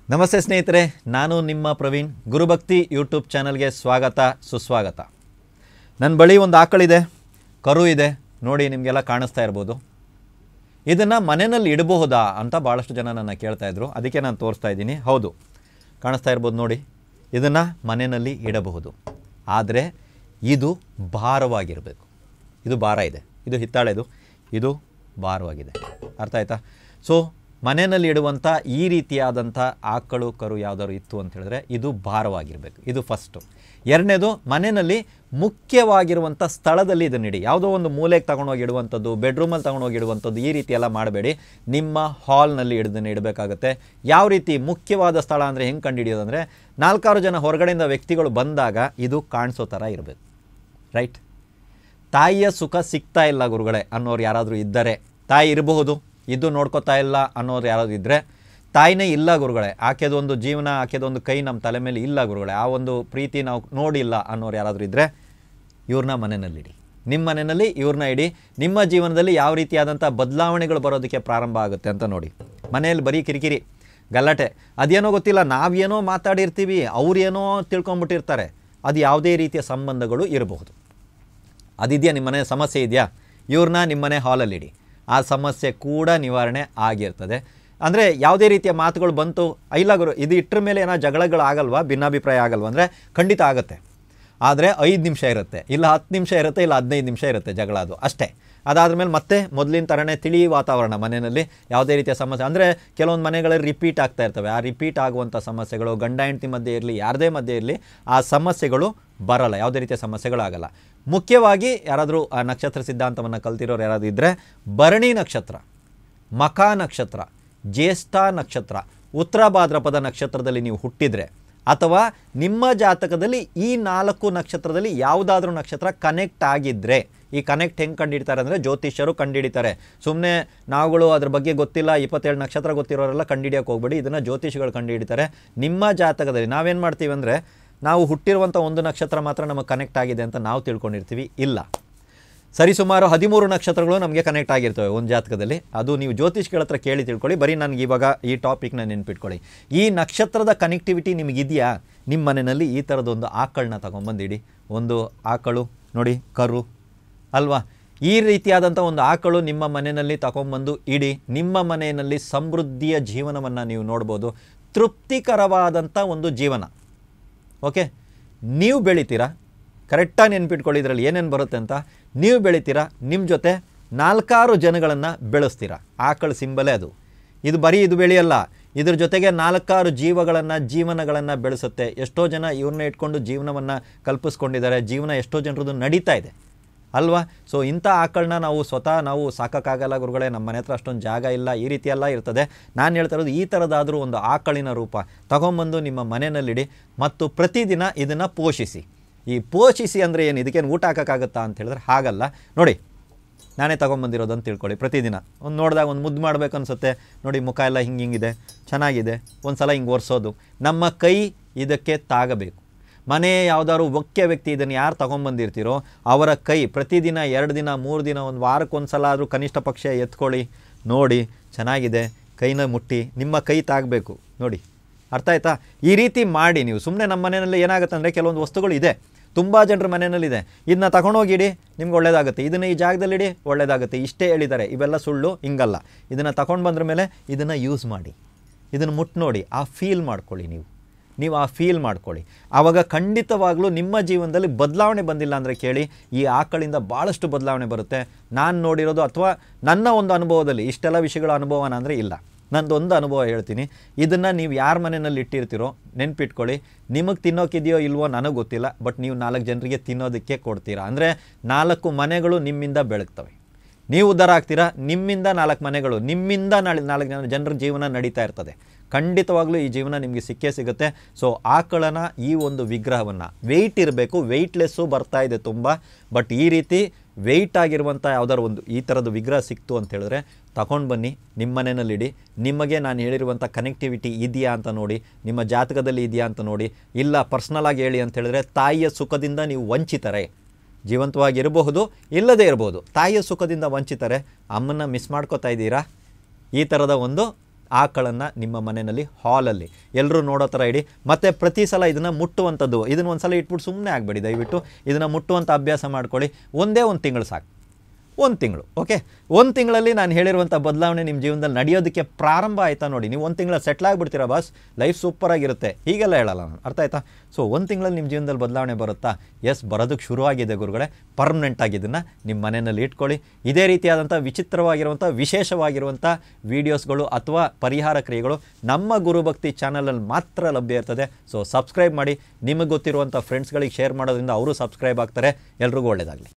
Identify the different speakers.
Speaker 1: ನಮಸ್ತೆ ಸ್ನೇಹಿತರೆ ನಾನು ನಿಮ್ಮ ಪ್ರವೀಣ್ ಗುರುಭಕ್ತಿ ಯೂಟ್ಯೂಬ್ ಚಾನಲ್ಗೆ ಸ್ವಾಗತ ಸುಸ್ವಾಗತ ನನ್ನ ಬಳಿ ಒಂದು ಆಕಳಿದೆ ಕರು ಇದೆ ನೋಡಿ ನಿಮಗೆಲ್ಲ ಕಾಣಿಸ್ತಾ ಇರ್ಬೋದು ಇದನ್ನು ಮನೆಯಲ್ಲಿ ಇಡಬಹುದಾ ಅಂತ ಭಾಳಷ್ಟು ಜನ ನನ್ನ ಕೇಳ್ತಾ ಇದ್ರು ಅದಕ್ಕೆ ನಾನು ತೋರಿಸ್ತಾ ಇದ್ದೀನಿ ಹೌದು ಕಾಣಿಸ್ತಾ ಇರ್ಬೋದು ನೋಡಿ ಇದನ್ನು ಮನೆಯಲ್ಲಿ ಇಡಬಹುದು ಆದರೆ ಇದು ಭಾರವಾಗಿರಬೇಕು ಇದು ಭಾರ ಇದೆ ಇದು ಹಿತ್ತಾಳೆದು ಇದು ಭಾರವಾಗಿದೆ ಅರ್ಥ ಆಯ್ತಾ ಸೊ ಮನೆಯಲ್ಲಿ ಇಡುವಂಥ ಈ ರೀತಿಯಾದಂಥ ಆಕಳು ಕರು ಯಾವುದಾದ್ರು ಇತ್ತು ಅಂತ ಹೇಳಿದ್ರೆ ಇದು ಭಾರವಾಗಿರಬೇಕು ಇದು ಫಸ್ಟು ಎರಡನೇದು ಮನೆಯಲ್ಲಿ ಮುಖ್ಯವಾಗಿರುವಂಥ ಸ್ಥಳದಲ್ಲಿ ಇದನ್ನ ಇಡಿ ಯಾವುದೋ ಒಂದು ಮೂಲೆಗೆ ತಗೊಂಡೋಗಿ ಇಡುವಂಥದ್ದು ಬೆಡ್ರೂಮಲ್ಲಿ ತಗೊಂಡೋಗಿ ಇಡುವಂಥದ್ದು ಈ ರೀತಿ ಎಲ್ಲ ಮಾಡಬೇಡಿ ನಿಮ್ಮ ಹಾಲ್ನಲ್ಲಿ ಹಿಡಿದನ್ನು ಇಡಬೇಕಾಗತ್ತೆ ಯಾವ ರೀತಿ ಮುಖ್ಯವಾದ ಸ್ಥಳ ಅಂದರೆ ಹೆಂಗೆ ಕಂಡುಹಿಡಿಯೋದಂದರೆ ನಾಲ್ಕಾರು ಜನ ಹೊರಗಡೆಯಿಂದ ವ್ಯಕ್ತಿಗಳು ಬಂದಾಗ ಇದು ಕಾಣಿಸೋ ಥರ ಇರಬೇಕು ರೈಟ್ ತಾಯಿಯ ಸುಖ ಸಿಗ್ತಾ ಇಲ್ಲ ಗುರುಗಳೇ ಅನ್ನೋರು ಯಾರಾದರೂ ಇದ್ದರೆ ತಾಯಿ ಇರಬಹುದು ಇದು ನೋಡ್ಕೋತಾ ಇಲ್ಲ ಅನ್ನೋರು ಯಾರಾದರೂ ಇದ್ದರೆ ತಾಯಿನೇ ಇಲ್ಲ ಗುರುಗಳೇ ಆಕೆದೊಂದು ಜೀವನ ಆಕೆದೊಂದು ಕೈ ನಮ್ಮ ತಲೆ ಮೇಲೆ ಇಲ್ಲ ಗುರುಗಳೇ ಆ ಒಂದು ಪ್ರೀತಿ ನಾವು ನೋಡಿಲ್ಲ ಅನ್ನೋರು ಯಾರಾದರೂ ಇದ್ದರೆ ಇವ್ರನ್ನ ಮನೆಯಲ್ಲಿಡಿ ನಿಮ್ಮ ಮನೆಯಲ್ಲಿ ಇವ್ರನ್ನ ಇಡಿ ನಿಮ್ಮ ಜೀವನದಲ್ಲಿ ಯಾವ ರೀತಿಯಾದಂಥ ಬದಲಾವಣೆಗಳು ಬರೋದಕ್ಕೆ ಪ್ರಾರಂಭ ಆಗುತ್ತೆ ಅಂತ ನೋಡಿ ಮನೆಯಲ್ಲಿ ಬರೀ ಕಿರಿಕಿರಿ ಗಲಾಟೆ ಅದೇನೋ ಗೊತ್ತಿಲ್ಲ ನಾವೇನೋ ಮಾತಾಡಿರ್ತೀವಿ ಅವ್ರೇನೋ ತಿಳ್ಕೊಂಬಿಟ್ಟಿರ್ತಾರೆ ಅದು ಯಾವುದೇ ರೀತಿಯ ಸಂಬಂಧಗಳು ಇರಬಹುದು ಅದಿದೆಯಾ ನಿಮ್ಮನೆ ಸಮಸ್ಯೆ ಇದೆಯಾ ಇವ್ರನ್ನ ನಿಮ್ಮನೆ ಹಾಲಲ್ಲಿಡಿ ಆ ಸಮಸ್ಯೆ ಕೂಡ ನಿವಾರಣೆ ಆಗಿರ್ತದೆ ಅಂದರೆ ಯಾವುದೇ ರೀತಿಯ ಮಾತುಗಳು ಬಂತು ಇಲ್ಲ ಗುರು ಇದು ಇಟ್ಟರ ಮೇಲೆ ಏನೋ ಜಗಳಗಳು ಆಗಲ್ವಾ ಭಿನ್ನಾಭಿಪ್ರಾಯ ಆಗಲ್ವಾ ಅಂದರೆ ಖಂಡಿತ ಆಗುತ್ತೆ ಆದರೆ ಐದು ನಿಮಿಷ ಇರುತ್ತೆ ಇಲ್ಲ ಹತ್ತು ನಿಮಿಷ ಇರುತ್ತೆ ಇಲ್ಲ ಹದಿನೈದು ನಿಮಿಷ ಇರುತ್ತೆ ಜಗಳ ಅದು ಅಷ್ಟೇ ಅದಾದ ಮೇಲೆ ಮತ್ತೆ ಮೊದಲಿನ ಥರನೇ ತಿಳಿ ವಾತಾವರಣ ಮನೆಯಲ್ಲಿ ಯಾವುದೇ ರೀತಿಯ ಸಮಸ್ಯೆ ಅಂದರೆ ಕೆಲವೊಂದು ಮನೆಗಳಲ್ಲಿ ರಿಪೀಟ್ ಆಗ್ತಾ ಇರ್ತವೆ ಆ ರಿಪೀಟ್ ಆಗುವಂಥ ಸಮಸ್ಯೆಗಳು ಗಂಡ ಹೆಂಡತಿ ಮಧ್ಯೆ ಇರಲಿ ಯಾರದೇ ಮಧ್ಯೆ ಇರಲಿ ಆ ಸಮಸ್ಯೆಗಳು ಬರಲ್ಲ ಯಾವುದೇ ರೀತಿಯ ಸಮಸ್ಯೆಗಳಾಗಲ್ಲ ಮುಖ್ಯವಾಗಿ ಯಾರಾದರೂ ಆ ನಕ್ಷತ್ರ ಸಿದ್ಧಾಂತವನ್ನು ಕಲ್ತಿರೋರು ಯಾರಾದರೂ ಇದ್ದರೆ ಭರಣಿ ನಕ್ಷತ್ರ ಮಖ ನಕ್ಷತ್ರ ಜ್ಯೇಷ್ಠ ನಕ್ಷತ್ರ ಉತ್ತರ ಭಾದ್ರಪದ ನಕ್ಷತ್ರದಲ್ಲಿ ನೀವು ಹುಟ್ಟಿದರೆ ಅಥವಾ ನಿಮ್ಮ ಜಾತಕದಲ್ಲಿ ಈ ನಾಲ್ಕು ನಕ್ಷತ್ರದಲ್ಲಿ ಯಾವುದಾದ್ರೂ ನಕ್ಷತ್ರ ಕನೆಕ್ಟ್ ಆಗಿದ್ದರೆ ಈ ಕನೆಕ್ಟ್ ಹೆಂಗೆ ಕಂಡುಹಿಡಿತಾರೆ ಅಂದರೆ ಜ್ಯೋತಿಷ್ಯರು ಕಂಡುಹಿಡಿತಾರೆ ಸುಮ್ಮನೆ ನಾವುಗಳು ಅದ್ರ ಬಗ್ಗೆ ಗೊತ್ತಿಲ್ಲ ಇಪ್ಪತ್ತೇಳು ನಕ್ಷತ್ರ ಗೊತ್ತಿರೋರೆಲ್ಲ ಕಂಡುಹಿಡಿಯೋಕೆ ಹೋಗ್ಬೇಡಿ ಇದನ್ನು ಜ್ಯೋತಿಷಿಗಳು ಕಂಡುಹಿಡಿತಾರೆ ನಿಮ್ಮ ಜಾತಕದಲ್ಲಿ ನಾವೇನು ಮಾಡ್ತೀವಿ ಅಂದರೆ ನಾವು ಹುಟ್ಟಿರುವಂಥ ಒಂದು ನಕ್ಷತ್ರ ಮಾತ್ರ ನಮಗೆ ಕನೆಕ್ಟ್ ಆಗಿದೆ ಅಂತ ನಾವು ತಿಳ್ಕೊಂಡಿರ್ತೀವಿ ಇಲ್ಲ ಸರಿಸುಮಾರು ಹದಿಮೂರು ನಕ್ಷತ್ರಗಳು ನಮಗೆ ಕನೆಕ್ಟ್ ಆಗಿರ್ತವೆ ಒಂದು ಜಾತಕದಲ್ಲಿ ಅದು ನೀವು ಜ್ಯೋತಿಷ್ಗಳ ಹತ್ರ ಕೇಳಿ ತಿಳ್ಕೊಳ್ಳಿ ಬರೀ ನನಗೆ ಇವಾಗ ಈ ಟಾಪಿಕ್ನ ನೆನ್ಪಿಟ್ಕೊಳ್ಳಿ ಈ ನಕ್ಷತ್ರದ ಕನೆಕ್ಟಿವಿಟಿ ನಿಮಗಿದೆಯಾ ನಿಮ್ಮ ಮನೆಯಲ್ಲಿ ಈ ಥರದೊಂದು ಆಕಳನ್ನ ತಗೊಂಬಂದಿಡಿ ಒಂದು ಆಕಳು ನೋಡಿ ಕರು ಅಲ್ವಾ ಈ ರೀತಿಯಾದಂಥ ಒಂದು ಆಕಳು ನಿಮ್ಮ ಮನೆಯಲ್ಲಿ ತಗೊಂಬಂದು ಇಡಿ ನಿಮ್ಮ ಮನೆಯಲ್ಲಿ ಸಮೃದ್ಧಿಯ ಜೀವನವನ್ನು ನೀವು ನೋಡ್ಬೋದು ತೃಪ್ತಿಕರವಾದಂಥ ಒಂದು ಜೀವನ ಓಕೆ ನೀವು ಬೆಳಿತೀರಾ ಕರೆಕ್ಟಾಗಿ ನೆನ್ಪಿಟ್ಕೊಳ್ಳಿ ಇದರಲ್ಲಿ ಏನೇನು ಬರುತ್ತೆ ಅಂತ ನೀವು ಬೆಳಿತೀರಾ ನಿಮ್ಮ ಜೊತೆ ನಾಲ್ಕಾರು ಜನಗಳನ್ನು ಬೆಳೆಸ್ತೀರಾ ಆಕಳ ಸಿಂಬಲೇ ಅದು ಇದು ಬರೀ ಇದು ಬೆಳೆಯಲ್ಲ ಇದ್ರ ಜೊತೆಗೆ ನಾಲ್ಕಾರು ಜೀವಗಳನ್ನು ಜೀವನಗಳನ್ನು ಬೆಳೆಸುತ್ತೆ ಎಷ್ಟೋ ಜನ ಇವ್ರನ್ನ ಇಟ್ಕೊಂಡು ಜೀವನವನ್ನು ಕಲ್ಪಿಸ್ಕೊಂಡಿದ್ದಾರೆ ಜೀವನ ಎಷ್ಟೋ ಜನರದ್ದು ನಡೀತಾ ಇದೆ ಅಲ್ವಾ ಸೊ ಇಂಥ ಆಕಳನ್ನ ನಾವು ಸ್ವತಃ ನಾವು ಸಾಕೋಕ್ಕಾಗಲ್ಲ ಗುರುಗಳೇ ನಮ್ಮ ಮನೆ ಹತ್ರ ಅಷ್ಟೊಂದು ಜಾಗ ಇಲ್ಲ ಈ ರೀತಿ ಎಲ್ಲ ಇರ್ತದೆ ನಾನು ಹೇಳ್ತಾ ಇರೋದು ಈ ಥರದಾದರೂ ಒಂದು ಆಕಳಿನ ರೂಪ ತಗೊಂಬಂದು ನಿಮ್ಮ ಮನೆಯಲ್ಲಿಡಿ ಮತ್ತು ಪ್ರತಿದಿನ ಇದನ್ನು ಪೋಷಿಸಿ ಈ ಪೋಷಿಸಿ ಅಂದರೆ ಏನು ಇದಕ್ಕೇನು ಊಟ ಹಾಕೋಕ್ಕಾಗತ್ತಾ ಅಂತ ಹೇಳಿದ್ರೆ ಹಾಗಲ್ಲ ನೋಡಿ ನಾನೇ ತೊಗೊಂಬಂದಿರೋದು ಅಂತ ತಿಳ್ಕೊಳ್ಳಿ ಪ್ರತಿದಿನ ಒಂದು ನೋಡಿದಾಗ ಒಂದು ಮುದ್ದು ಮಾಡಬೇಕು ಅನಿಸುತ್ತೆ ನೋಡಿ ಮುಖ ಎಲ್ಲ ಹಿಂಗೆ ಹಿಂಗಿದೆ ಚೆನ್ನಾಗಿದೆ ಒಂದು ಸಲ ಹಿಂಗೆ ಒರೆಸೋದು ನಮ್ಮ ಕೈ ಇದಕ್ಕೆ ತಾಗಬೇಕು ಮನೆ ಯಾವುದಾದ್ರು ಮುಖ್ಯ ವ್ಯಕ್ತಿ ಇದನ್ನು ಯಾರು ತೊಗೊಂಬಂದಿರ್ತೀರೋ ಅವರ ಕೈ ಪ್ರತಿದಿನ ಎರಡು ದಿನ ಮೂರು ದಿನ ಒಂದು ವಾರಕ್ಕೆ ಒಂದು ಸಲ ಆದರೂ ಕನಿಷ್ಠ ಪಕ್ಷ ಎತ್ಕೊಳ್ಳಿ ನೋಡಿ ಚೆನ್ನಾಗಿದೆ ಕೈನ ಮುಟ್ಟಿ ನಿಮ್ಮ ಕೈ ತಾಗಬೇಕು ನೋಡಿ ಅರ್ಥ ಆಯ್ತಾ ಈ ರೀತಿ ಮಾಡಿ ನೀವು ಸುಮ್ಮನೆ ನಮ್ಮ ಮನೆಯಲ್ಲಿ ಏನಾಗುತ್ತೆ ಅಂದರೆ ಕೆಲವೊಂದು ವಸ್ತುಗಳು ಇದೆ ತುಂಬ ಜನರ ಮನೆಯಲ್ಲಿದೆ ಇದನ್ನ ತಗೊಂಡೋಗಿಡಿ ನಿಮ್ಗೆ ಒಳ್ಳೇದಾಗುತ್ತೆ ಇದನ್ನು ಈ ಜಾಗದಲ್ಲಿಡಿ ಒಳ್ಳೇದಾಗುತ್ತೆ ಇಷ್ಟೇ ಹೇಳಿದ್ದಾರೆ ಇವೆಲ್ಲ ಸುಳ್ಳು ಹಿಂಗಲ್ಲ ಇದನ್ನು ತಗೊಂಡು ಬಂದ್ರ ಮೇಲೆ ಇದನ್ನು ಯೂಸ್ ಮಾಡಿ ಇದನ್ನು ಮುಟ್ಟು ನೋಡಿ ಆ ಫೀಲ್ ಮಾಡ್ಕೊಳ್ಳಿ ನೀವು ನೀವು ಆ ಫೀಲ್ ಮಾಡ್ಕೊಳ್ಳಿ ಆವಾಗ ಖಂಡಿತವಾಗ್ಲೂ ನಿಮ್ಮ ಜೀವನದಲ್ಲಿ ಬದಲಾವಣೆ ಬಂದಿಲ್ಲ ಅಂದರೆ ಕೇಳಿ ಈ ಆಕಳಿಂದ ಭಾಳಷ್ಟು ಬದಲಾವಣೆ ಬರುತ್ತೆ ನಾನು ನೋಡಿರೋದು ಅಥವಾ ನನ್ನ ಒಂದು ಅನುಭವದಲ್ಲಿ ಇಷ್ಟೆಲ್ಲ ವಿಷಯಗಳ ಅನುಭವನ ಅಂದರೆ ಇಲ್ಲ ನಂದೊಂದು ಅನುಭವ ಹೇಳ್ತೀನಿ ಇದನ್ನು ನೀವು ಯಾರ ಮನೆಯಲ್ಲಿ ಇಟ್ಟಿರ್ತೀರೋ ನೆನ್ಪಿಟ್ಕೊಳ್ಳಿ ನಿಮಗೆ ತಿನ್ನೋಕ್ಕಿದೆಯೋ ಇಲ್ವೋ ನನಗೆ ಗೊತ್ತಿಲ್ಲ ಬಟ್ ನೀವು ನಾಲ್ಕು ಜನರಿಗೆ ತಿನ್ನೋದಕ್ಕೆ ಕೊಡ್ತೀರಾ ಅಂದರೆ ನಾಲ್ಕು ಮನೆಗಳು ನಿಮ್ಮಿಂದ ಬೆಳಗ್ತವೆ ನೀವು ಉದ್ಧಾರ ಆಗ್ತೀರಾ ನಿಮ್ಮಿಂದ ನಾಲ್ಕು ಮನೆಗಳು ನಿಮ್ಮಿಂದ ನಾಳೆ ನಾಲ್ಕು ಜನ ಜನರ ಜೀವನ ನಡೀತಾ ಇರ್ತದೆ ಖಂಡಿತವಾಗ್ಲೂ ಈ ಜೀವನ ನಿಮಗೆ ಸಿಕ್ಕೇ ಸಿಗುತ್ತೆ ಸೊ ಆಕಳನ ಈ ಒಂದು ವಿಗ್ರಹವನ್ನು ವೆಯ್ಟ್ ಇರಬೇಕು ವೆಯ್ಟ್ಲೆಸ್ಸು ಬರ್ತಾ ಇದೆ ತುಂಬ ಬಟ್ ಈ ರೀತಿ ವೆಯ್ಟ್ ಆಗಿರುವಂಥ ಯಾವ್ದಾದ್ರು ಒಂದು ಈ ಥರದ ವಿಗ್ರಹ ಸಿಕ್ತು ಅಂತ ಹೇಳಿದ್ರೆ ತಗೊಂಡು ಬನ್ನಿ ನಿಮ್ಮ ಮನೆಯಲ್ಲಿಡಿ ನಿಮಗೆ ನಾನು ಹೇಳಿರುವಂಥ ಕನೆಕ್ಟಿವಿಟಿ ಇದೆಯಾ ಅಂತ ನೋಡಿ ನಿಮ್ಮ ಜಾತಕದಲ್ಲಿ ಇದೆಯಾ ಅಂತ ನೋಡಿ ಇಲ್ಲ ಪರ್ಸ್ನಲ್ ಆಗಿ ಹೇಳಿ ಅಂತ ಹೇಳಿದ್ರೆ ತಾಯಿಯ ಸುಖದಿಂದ ನೀವು ವಂಚಿತರೆ ಜೀವಂತವಾಗಿರಬಹುದು ಇಲ್ಲದೇ ಇರಬಹುದು ತಾಯಿಯ ಸುಖದಿಂದ ವಂಚಿತರೆ ಅಮ್ಮನ್ನ ಮಿಸ್ ಮಾಡ್ಕೋತಾ ಇದ್ದೀರಾ ಈ ಥರದ ಒಂದು ಆಕಳನ್ನು ನಿಮ್ಮ ಮನೆಯಲ್ಲಿ ಹಾಲಲ್ಲಿ ಎಲ್ಲರೂ ನೋಡೋ ಥರ ಇಡಿ ಮತ್ತು ಪ್ರತಿ ಸಲ ಇದನ್ನು ಮುಟ್ಟುವಂಥದ್ದು ಇದನ್ನು ಒಂದು ಸಲ ಇಟ್ಬಿಟ್ಟು ಸುಮ್ಮನೆ ಆಗಬೇಡಿ ದಯವಿಟ್ಟು ಇದನ್ನು ಮುಟ್ಟುವಂಥ ಅಭ್ಯಾಸ ಮಾಡ್ಕೊಳ್ಳಿ ಒಂದೇ ಒಂದು ತಿಂಗಳು ಸಾಕು ಒಂದು ತಿಂಗಳು ಓಕೆ ಒಂದು ತಿಂಗಳಲ್ಲಿ ನಾನು ಹೇಳಿರುವಂಥ ಬದಲಾವಣೆ ನಿಮ್ಮ ಜೀವನದಲ್ಲಿ ನಡೆಯೋದಕ್ಕೆ ಪ್ರಾರಂಭ ಆಯಿತಾ ನೋಡಿ ನೀವು ಒಂದು ತಿಂಗಳ ಸೆಟ್ಲ್ ಆಗಿಬಿಡ್ತೀರಾ ಬಾಸ್ ಲೈಫ್ ಸೂಪರಾಗಿರುತ್ತೆ ಹೀಗೆಲ್ಲ ಹೇಳಲ್ಲ ನಾನು ಅರ್ಥ ಆಯ್ತಾ ಸೊ ಒಂದು ತಿಂಗಳಲ್ಲಿ ನಿಮ್ಮ ಜೀವನದಲ್ಲಿ ಬದಲಾವಣೆ ಬರುತ್ತಾ ಎಸ್ ಬರೋದಕ್ಕೆ ಶುರುವಾಗಿದೆ ಗುರುಗಳೇ ಪರ್ಮನೆಂಟ್ ಆಗಿ ಇದನ್ನು ನಿಮ್ಮ ಮನೆಯಲ್ಲಿ ಇಟ್ಕೊಳ್ಳಿ ಇದೇ ರೀತಿಯಾದಂಥ ವಿಚಿತ್ರವಾಗಿರುವಂಥ ವಿಶೇಷವಾಗಿರುವಂಥ ವೀಡಿಯೋಸ್ಗಳು ಅಥವಾ ಪರಿಹಾರ ಕ್ರಿಯೆಗಳು ನಮ್ಮ ಗುರುಭಕ್ತಿ ಚಾನಲಲ್ಲಿ ಮಾತ್ರ ಲಭ್ಯ ಇರ್ತದೆ ಸೊ ಸಬ್ಸ್ಕ್ರೈಬ್ ಮಾಡಿ ನಿಮಗೆ ಗೊತ್ತಿರುವಂಥ ಫ್ರೆಂಡ್ಸ್ಗಳಿಗೆ ಶೇರ್ ಮಾಡೋದ್ರಿಂದ ಅವರು ಸಬ್ಸ್ಕ್ರೈಬ್ ಆಗ್ತಾರೆ ಎಲ್ರಿಗೂ ಒಳ್ಳೆಯದಾಗಲಿ